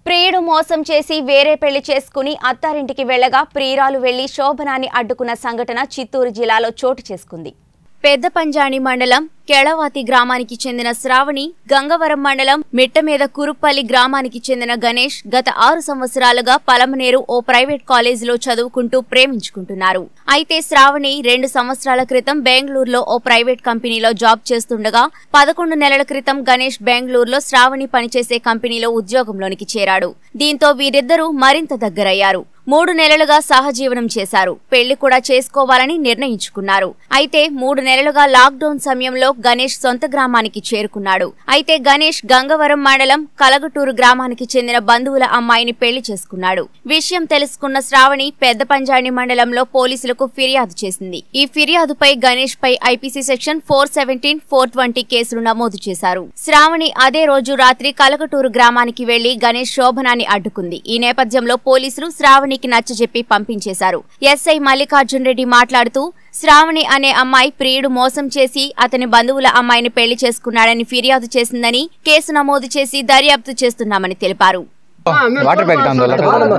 ప్రియుడు మోసం చేసి వేరే పెళ్లి చేసుకుని అత్తారింటికి వెళ్లగా ప్రియురాలు వెళ్లి శోభనాన్ని అడ్డుకున్న సంఘటన చిత్తూరు జిల్లాలో చోటు చేసుకుంది పెద్ద పంజాణి మండలం కెళవాతి గ్రామానికి చెందిన శ్రావణి గంగవరం మండలం మిట్టమీద కురుప్పల్లి గ్రామానికి చెందిన గణేష్ గత ఆరు సంవత్సరాలుగా పలమనేరు ఓ ప్రైవేట్ కాలేజీలో చదువుకుంటూ ప్రేమించుకుంటున్నారు అయితే శ్రావణి రెండు సంవత్సరాల క్రితం బెంగళూరులో ఓ ప్రైవేట్ కంపెనీలో జాబ్ చేస్తుండగా పదకొండు నెలల క్రితం గణేష్ బెంగళూరులో శ్రావణి పనిచేసే కంపెనీలో ఉద్యోగంలోనికి చేరాడు దీంతో వీరిద్దరూ మరింత దగ్గరయ్యారు మూడు నెలలుగా సహజీవనం చేశారు పెళ్లి కూడా చేసుకోవాలని నిర్ణయించుకున్నారు అయితే మూడు నెలలుగా లాక్డౌన్ సమయంలో గణేష్ సొంత గ్రామానికి చేరుకున్నాడు అయితే గణేష్ గంగవరం మండలం కలగటూరు గ్రామానికి చెందిన బంధువుల అమ్మాయిని పెళ్లి చేసుకున్నాడు విషయం తెలుసుకున్న శ్రావణి పెద్ద పంజాణి మండలంలో పోలీసులకు ఫిర్యాదు చేసింది ఈ ఫిర్యాదుపై గణేష్ పై IPC section four seventeen four twenty కేసులు నమోదు చేశారు శ్రావణి అదే రోజు రాత్రి కలగటూరు గ్రామానికి వెళ్లి గణేష్ శోభనాన్ని అడ్డుకుంది ఈ నేపథ్యంలో పోలీసులు శ్రావణికి నచ్చజెప్పి పంపించేశారు ఎస్ఐ మల్లికార్జున్ రెడ్డి మాట్లాడుతూ శ్రావణి అనే అమ్మాయి ప్రియుడు మోసం చేసి అతని బంధువుల అమ్మాయిని పెళ్లి చేసుకున్నాడని ఫిర్యాదు చేసిందని కేసు నమోదు చేసి దర్యాప్తు చేస్తున్నామని తెలిపారు వాటర్ ప్యాకెట్ అందువల్ల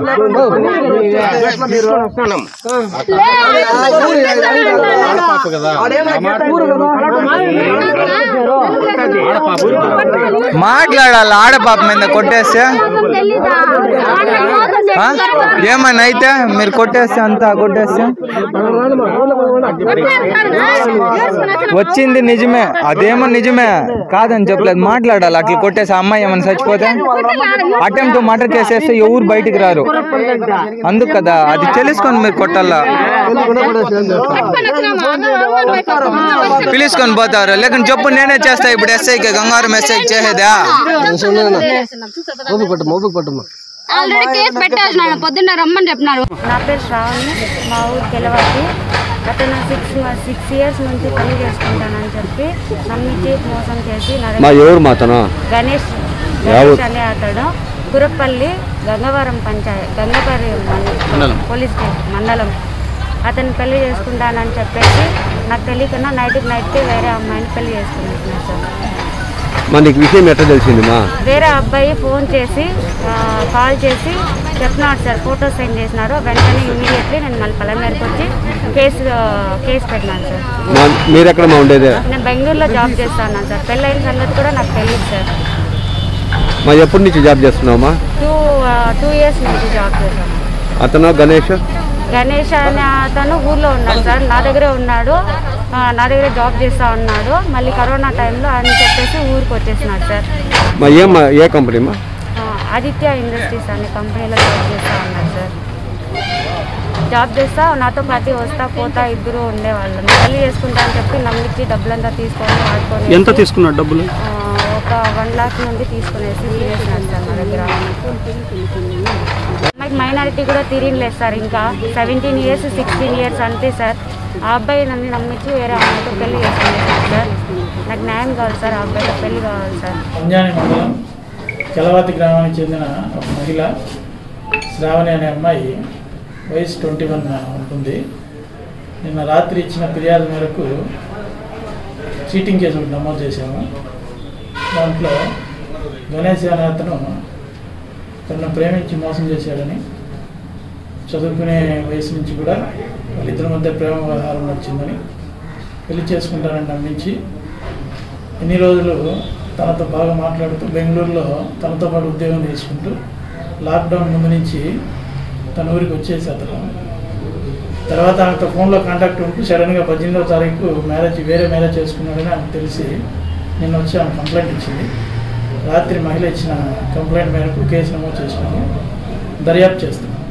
మాట్లాడాలి ఆడపాప మీద కొట్టేస్తే ఆ? ఏమన్నా అయితే మీరు కొట్టేస్తే అంతా కొట్టేస్తే వచ్చింది నిజమే అదేమో నిజమే కాదని చెప్పలేదు మాట్లాడాలి అట్లా కొట్టేసి ఆ అమ్మాయి ఏమైనా చచ్చిపోతే అటెంప్ట్ మర్డర్ చేసేస్తే ఎవరు బయటికి రారు అందుకు కదా అది తెలుసుకొని మీరు కొట్టాలా పిలుచుకొని పోతారు లేకుంటే చెప్పు నేనే చేస్తా ఇప్పుడు ఎస్ఐకి గంగారం ఎస్ఐకి చేసేదా ఓపిక పట్టమ్మా ఓపిక పట్టమ్మా ఆల్రెడీ కేసు పెట్టారు నాన్న పొద్దున్న రమ్మని చెప్పినారు నా పేరు శ్రావణి మా ఊరు గెలవాకి అతను సిక్స్ సిక్స్ ఇయర్స్ నుంచి పెళ్లి చేసుకుంటానని చెప్పి నమ్మించి మోసం చేసి నా మా దగ్గర ఎవరు మాతను గణేష్ గణేష్ అనే అతడు కురప్పల్లి గంగవరం పంచాయత్ గంగపల్లి మండలం పోలీస్ స్టేషన్ మండలం అతను పెళ్లి చేసుకుంటానని చెప్పేసి నాకు తెలియకుండా నైట్కి నైట్కి వేరే అమ్మాయిని పెళ్లి చేసుకున్నాను సార్ మా నీకు విషయం ఎట్లా తెలిసింది మా వేరే అబ్బాయి ఫోన్ చేసి ఆ, కాల్ చేసి చెప్పినాడు సార్ ఫోటో సెండ్ చేసినారు వెంటనే ఇమీడియట్లీ నేను మళ్ళీ పలమేరకు వచ్చి కేసు కేసు పెట్టినాను సార్ మా మీరెక్కడ మా ఉండేది నేను బెంగళూరులో జాబ్ చేస్తాను సార్ పెళ్ళైన సంగతి కూడా నాకు తెలియదు సార్ మా ఎప్పటి నుంచి జాబ్ చేస్తున్నావమ్మా టూ టూ ఇయర్స్ నుంచి జాబ్ చేశాను అతను గణేష్ గణేష్ అనే అతను ఊర్లో ఉన్నాడు సార్ నా దగ్గరే ఉన్నాడు ఆ, నా దగ్గరే జాబ్ చేస్తూ ఉన్నాడు మళ్ళీ కరోనా టైంలో అని చెప్పేసి ఊరికి వచ్చేసినాడు సార్ మా ఏం మా ఏ కంపెనీ మా ఆ, ఆదిత్య ఇండస్ట్రీస్ అనే కంపెనీలో జాబ్ చేస్తూ ఉన్నాడు సార్ జాబ్ చేస్తా నాతో పాటు వస్తా పోతా ఇద్దరు ఉండేవాళ్ళం పెళ్లి చేసుకుంటా అని చెప్పి నమ్మించి డబ్బులంతా తీసుకొని వాడుకొని ఎంత తీసుకున్నాడు డబ్బులు ఆ, ఒక వన్ లాక్ నుండి తీసుకునేసి తినేసినాడు సార్ మా దగ్గర అమ్మాయికి మైనారిటీ కూడా తిరిగిలేదు సార్ ఇంకా సెవెంటీన్ ఇయర్స్ సిక్స్టీన్ ఇయర్స్ అంతే సార్ ఆ అబ్బాయి నన్ను నమ్మించి వేరే అమ్మాయితో పెళ్లి చేసుకునేసాడు సార్ నాకు న్యాయం కావాలి సార్ ఆ అబ్బాయితో పెళ్లి కావాలి సార్ పంజాని మండలం కెలవాతి గ్రామానికి చెందిన ఒక మహిళ శ్రావణి అనే అమ్మాయి వయసు ట్వంటీ వన్ ఉంటుంది నిన్న రాత్రి ఇచ్చిన ఫిర్యాదు మేరకు చీటింగ్ కేసు ఒకటి నమోదు చేశాము దాంట్లో గణేష్ అనే అతను తనను ప్రేమించి మోసం చేశాడని చదువుకునే వయసు నుంచి కూడా వాళ్ళిద్దరి మధ్య ప్రేమ వ్యవహారం వచ్చిందని పెళ్లి చేసుకుంటానని నమ్మించి ఎన్ని రోజులు తనతో బాగా మాట్లాడుతూ బెంగళూరులో తనతో పాటు ఉద్యోగం చేసుకుంటూ లాక్డౌన్ ముందు నుంచి తన ఊరికి వచ్చేసి అతను తర్వాత ఆమెతో ఫోన్లో కాంటాక్ట్ ఉంటూ సడన్గా పద్దెనిమిదవ తారీఖు మ్యారేజ్ వేరే మ్యారేజ్ చేసుకున్నాడని ఆమెకు తెలిసి నిన్న వచ్చి ఆమె కంప్లైంట్ ఇచ్చింది రాత్రి మహిళ ఇచ్చిన కంప్లైంట్ మేరకు కేసు నమోదు చేసుకుని దర్యాప్తు చేస్తున్నాం